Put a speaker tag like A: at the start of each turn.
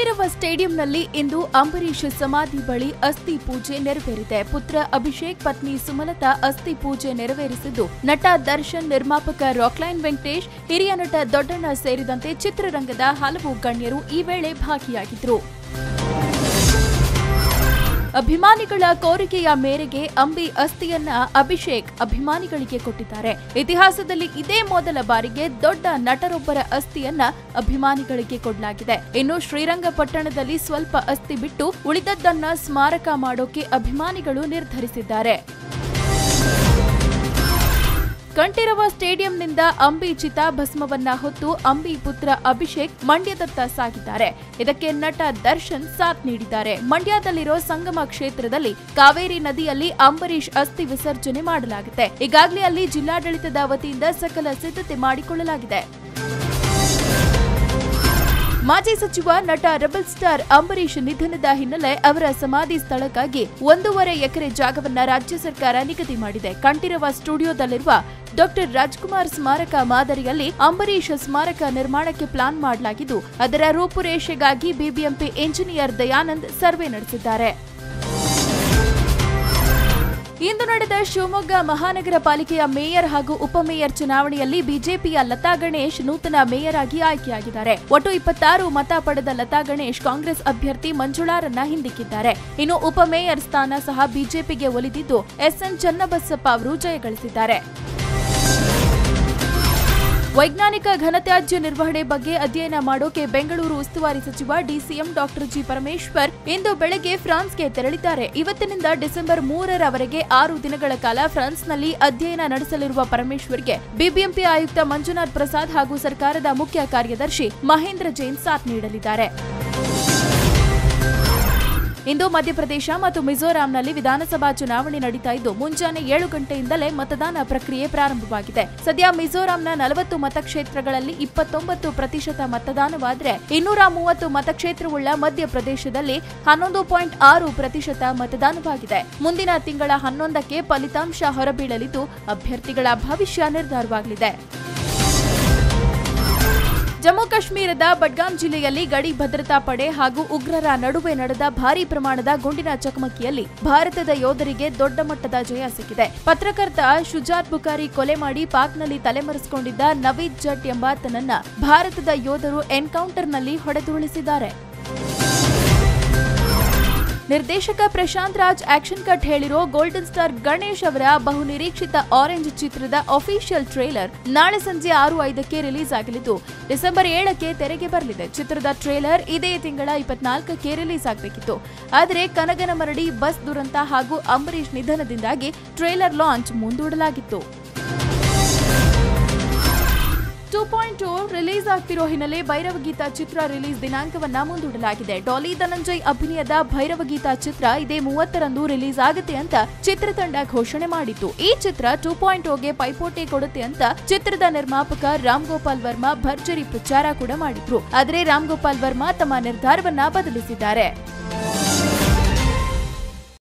A: ಕಂಠೀರವ ಸ್ಟೇಡಿಯಂನಲ್ಲಿ ಇಂದು ಅಂಬರೀಶ್ ಸಮಾಧಿ ಬಳಿ ಅಸ್ಥಿ ಪೂಜೆ ನೆರವೇರಿದೆ ಪುತ್ರ ಅಭಿಷೇಕ್ ಪತ್ನಿ ಸುಮಲತಾ ಅಸ್ಥಿ ಪೂಜೆ ನೆರವೇರಿಸಿದ್ದು ನಟ ದರ್ಶನ್ ನಿರ್ಮಾಪಕ ರಾಕ್ಲೈನ್ ವೆಂಕಟೇಶ್ ಹಿರಿಯ ನಟ ದೊಡ್ಡಣ್ಣ ಸೇರಿದಂತೆ ಚಿತ್ರರಂಗದ ಹಲವು ಗಣ್ಯರು ಈ ವೇಳೆ ಭಾಗಿಯಾಗಿದ್ರು ಅಭಿಮಾನಿಗಳ ಕೋರಿಕೆಯ ಮೇರೆಗೆ ಅಂಬಿ ಅಸ್ಥಿಯನ್ನ ಅಭಿಷೇಕ್ ಅಭಿಮಾನಿಗಳಿಗೆ ಕೊಟ್ಟಿದ್ದಾರೆ ಇತಿಹಾಸದಲ್ಲಿ ಇದೇ ಮೊದಲ ಬಾರಿಗೆ ದೊಡ್ಡ ನಟರೊಬ್ಬರ ಅಸ್ಥಿಯನ್ನ ಅಭಿಮಾನಿಗಳಿಗೆ ಕೊಡಲಾಗಿದೆ ಇನ್ನು ಶ್ರೀರಂಗಪಟ್ಟಣದಲ್ಲಿ ಸ್ವಲ್ಪ ಅಸ್ಥಿ ಬಿಟ್ಟು ಉಳಿದದ್ದನ್ನ ಸ್ಮಾರಕ ಮಾಡೋಕೆ ಅಭಿಮಾನಿಗಳು ನಿರ್ಧರಿಸಿದ್ದಾರೆ ಕಂಠೀರವ ಸ್ಟೇಡಿಯಂನಿಂದ ಅಂಬಿ ಚಿತಾಭಸ್ಮವನ್ನ ಹೊತ್ತು ಅಂಬಿ ಪುತ್ರ ಅಭಿಷೇಕ್ ಮಂಡ್ಯದತ್ತ ಸಾಗಿದ್ದಾರೆ ಇದಕ್ಕೆ ನಟ ದರ್ಶನ್ ಸಾಥ್ ನೀಡಿದ್ದಾರೆ ಮಂಡ್ಯದಲ್ಲಿರೋ ಸಂಗಮ ಕ್ಷೇತ್ರದಲ್ಲಿ ಕಾವೇರಿ ನದಿಯಲ್ಲಿ ಅಂಬರೀಶ್ ಅಸ್ಥಿ ವಿಸರ್ಜನೆ ಮಾಡಲಾಗುತ್ತೆ ಈಗಾಗಲೇ ಅಲ್ಲಿ ಜಿಲ್ಲಾಡಳಿತದ ವತಿಯಿಂದ ಸಕಲ ಸಿದ್ಧತೆ ಮಾಡಿಕೊಳ್ಳಲಾಗಿದೆ ಮಾಜಿ ಸಚಿವ ನಟ ರೆಬಲ್ ಸ್ಟಾರ್ ಅಂಬರೀಶ್ ನಿಧನದ ಹಿನ್ನೆಲೆ ಅವರ ಸಮಾಧಿ ಸ್ಥಳಕ್ಕಾಗಿ ಒಂದೂವರೆ ಎಕರೆ ಜಾಗವನ್ನ ರಾಜ್ಯ ಸರ್ಕಾರ ನಿಗದಿ ಮಾಡಿದೆ ಕಂಠೀರವ ಸ್ಟುಡಿಯೋದಲ್ಲಿರುವ ಡಾಕ್ಟರ್ ರಾಜ್ಕುಮಾರ್ ಸ್ಮಾರಕ ಮಾದರಿಯಲ್ಲಿ ಅಂಬರೀಶ್ ಸ್ಮಾರಕ ನಿರ್ಮಾಣಕ್ಕೆ ಪ್ಲಾನ್ ಮಾಡಲಾಗಿದ್ದು ಅದರ ರೂಪುರೇಷೆಗಾಗಿ ಬಿಬಿಎಂಪಿ ಇಂಜಿನಿಯರ್ ದಯಾನಂದ್ ಸರ್ವೆ ನಡೆಸಿದ್ದಾರೆ ಇಂದು ನಡೆದ ಶಿವಮೊಗ್ಗ ಮಹಾನಗರ ಪಾಲಿಕೆಯ ಮೇಯರ್ ಹಾಗೂ ಉಪಮೇಯರ್ ಚುನಾವಣೆಯಲ್ಲಿ ಬಿಜೆಪಿಯ ಲತಾ ಗಣೇಶ್ ನೂತನ ಮೇಯರ್ ಆಗಿ ಆಯ್ಕೆಯಾಗಿದ್ದಾರೆ ಒಟ್ಟು ಇಪ್ಪತ್ತಾರು ಮತ ಪಡೆದ ಲತಾ ಗಣೇಶ್ ಕಾಂಗ್ರೆಸ್ ಅಭ್ಯರ್ಥಿ ಮಂಜುಳಾರನ್ನ ಹಿಂದಿಕ್ಕಿದ್ದಾರೆ ಇನ್ನು ಉಪಮೇಯರ್ ಸ್ಥಾನ ಸಹ ಬಿಜೆಪಿಗೆ ಒಲಿದಿದ್ದು ಎಸ್ಎನ್ ಚನ್ನಬಸಪ್ಪ ಅವರು ಜಯಗಳಿಸಿದ್ದಾರೆ ವೈಜ್ಞಾನಿಕ ಘನತ್ಯಾಜ್ಯ ನಿರ್ವಹಣೆ ಬಗ್ಗೆ ಅಧ್ಯಯನ ಮಾಡೋಕೆ ಬೆಂಗಳೂರು ಉಸ್ತುವಾರಿ ಸಚಿವ ಡಿಸಿಎಂ ಡಾಕ್ಟರ್ ಜಿ ಪರಮೇಶ್ವರ್ ಇಂದು ಬೆಳಗ್ಗೆ ಫ್ರಾನ್ಸ್ಗೆ ತೆರಳಿದ್ದಾರೆ ಇವತ್ತಿನಿಂದ ಡಿಸೆಂಬರ್ ಮೂರರವರೆಗೆ ಆರು ದಿನಗಳ ಕಾಲ ಫ್ರಾನ್ಸ್ನಲ್ಲಿ ಅಧ್ಯಯನ ನಡೆಸಲಿರುವ ಪರಮೇಶ್ವರ್ಗೆ ಬಿಬಿಎಂಪಿ ಆಯುಕ್ತ ಮಂಜುನಾಥ್ ಪ್ರಸಾದ್ ಹಾಗೂ ಸರ್ಕಾರದ ಮುಖ್ಯ ಕಾರ್ಯದರ್ಶಿ ಮಹೇಂದ್ರ ಜೈನ್ ಸಾಥ್ ನೀಡಲಿದ್ದಾರೆ ಇಂದು ಮಧ್ಯಪ್ರದೇಶ ಮತ್ತು ಮಿಜೋರಾಂನಲ್ಲಿ ವಿಧಾನಸಭಾ ಚುನಾವಣೆ ನಡೀತಾ ಇದ್ದು ಮುಂಜಾನೆ ಏಳು ಗಂಟೆಯಿಂದಲೇ ಮತದಾನ ಪ್ರಕ್ರಿಯೆ ಪ್ರಾರಂಭವಾಗಿದೆ ಸದ್ಯ ಮಿಜೋರಾಂನ ನಲವತ್ತು ಮತಕ್ಷೇತ್ರಗಳಲ್ಲಿ ಇಪ್ಪತ್ತೊಂಬತ್ತು ಪ್ರತಿಶತ ಮತದಾನವಾದರೆ ಇನ್ನೂರ ಮೂವತ್ತು ಮತಕ್ಷೇತ್ರವುಳ್ಳ ಮಧ್ಯಪ್ರದೇಶದಲ್ಲಿ ಹನ್ನೊಂದು ಪಾಯಿಂಟ್ ಆರು ಪ್ರತಿಶತ ಮತದಾನವಾಗಿದೆ ಮುಂದಿನ ತಿಂಗಳ ಹನ್ನೊಂದಕ್ಕೆ ಫಲಿತಾಂಶ ಹೊರಬೀಳಲಿದ್ದು ಅಭ್ಯರ್ಥಿಗಳ ಭವಿಷ್ಯ ನಿರ್ಧಾರವಾಗಲಿದೆ ಜಮ್ಮು ಕಾಶ್ಮೀರದ ಬಡ್ಗಾಮ್ ಜಿಲ್ಲೆಯಲ್ಲಿ ಗಡಿ ಭದ್ರತಾ ಪಡೆ ಹಾಗೂ ಉಗ್ರರ ನಡುವೆ ನಡೆದ ಭಾರೀ ಪ್ರಮಾಣದ ಗುಂಡಿನ ಚಕಮಕಿಯಲ್ಲಿ ಭಾರತದ ಯೋಧರಿಗೆ ದೊಡ್ಡ ಮಟ್ಟದ ಜಯ ಸಿಕ್ಕಿದೆ ಪತ್ರಕರ್ತ ಶುಜಾತ್ ಬುಖಾರಿ ಕೊಲೆ ಮಾಡಿ ಪಾಕ್ನಲ್ಲಿ ತಲೆಮರೆಸಿಕೊಂಡಿದ್ದ ನವೀದ್ ಜಟ್ ಎಂಬಾತನನ್ನ ಭಾರತದ ಯೋಧರು ಎನ್ಕೌಂಟರ್ನಲ್ಲಿ ಹೊಡೆದುರುಳಿಸಿದ್ದಾರೆ ನಿರ್ದೇಶಕ ಪ್ರಶಾಂತ್ ರಾಜ್ ಆಕ್ಷನ್ ಕಟ್ ಹೇಳಿರೋ ಗೋಲ್ಡನ್ ಸ್ಟಾರ್ ಗಣೇಶ್ ಅವರ ಬಹು ನಿರೀಕ್ಷಿತ ಆರೆಂಜ್ ಚಿತ್ರದ ಅಫಿಷಿಯಲ್ ಟ್ರೇಲರ್ ನಾಳೆ ಸಂಜೆ ಆರು ಐದಕ್ಕೆ ರಿಲೀಸ್ ಆಗಲಿದ್ದು ಡಿಸೆಂಬರ್ ಏಳಕ್ಕೆ ತೆರೆಗೆ ಬರಲಿದೆ ಚಿತ್ರದ ಟ್ರೇಲರ್ ಇದೇ ತಿಂಗಳ ಇಪ್ಪತ್ನಾಲ್ಕಕ್ಕೆ ರಿಲೀಸ್ ಆಗಬೇಕಿತ್ತು ಆದರೆ ಕನಗನ ಮರಡಿ ಬಸ್ ದುರಂತ ಹಾಗೂ ಅಂಬರೀಶ್ ನಿಧನದಿಂದಾಗಿ ಟ್ರೇಲರ್ ಲಾಂಚ್ ಮುಂದೂಡಲಾಗಿತ್ತು ಟೂ ಪಾಯಿಂಟ್ ಟೂ ರಿಲೀಸ್ ಆಗ್ತಿರೋ ಹಿನ್ನೆಲೆ ಭೈರವಗೀತ ಚಿತ್ರ ರಿಲೀಸ್ ದಿನಾಂಕವನ್ನ ಮುಂದೂಡಲಾಗಿದೆ ಡಾಲಿ ಧನಂಜಯ್ ಅಭಿನಯದ ಭೈರವಗೀತ ಚಿತ್ರ ಇದೇ ಮೂವತ್ತರಂದು ರಿಲೀಸ್ ಆಗುತ್ತೆ ಅಂತ ಚಿತ್ರತಂಡ ಘೋಷಣೆ ಮಾಡಿತ್ತು ಈ ಚಿತ್ರ ಟೂ ಪಾಯಿಂಟ್ ಓಗೆ ಪೈಪೋಟಿ ಕೊಡುತ್ತೆ ಅಂತ ಚಿತ್ರದ ನಿರ್ಮಾಪಕ ರಾಮ್ ಗೋಪಾಲ್ ವರ್ಮಾ ಭರ್ಜರಿ ಪ್ರಚಾರ ಕೂಡ ಮಾಡಿದ್ರು ಆದರೆ ರಾಮ್ ಗೋಪಾಲ್ ವರ್ಮಾ ತಮ್ಮ ನಿರ್ಧಾರವನ್ನ ಬದಲಿಸಿದ್ದಾರೆ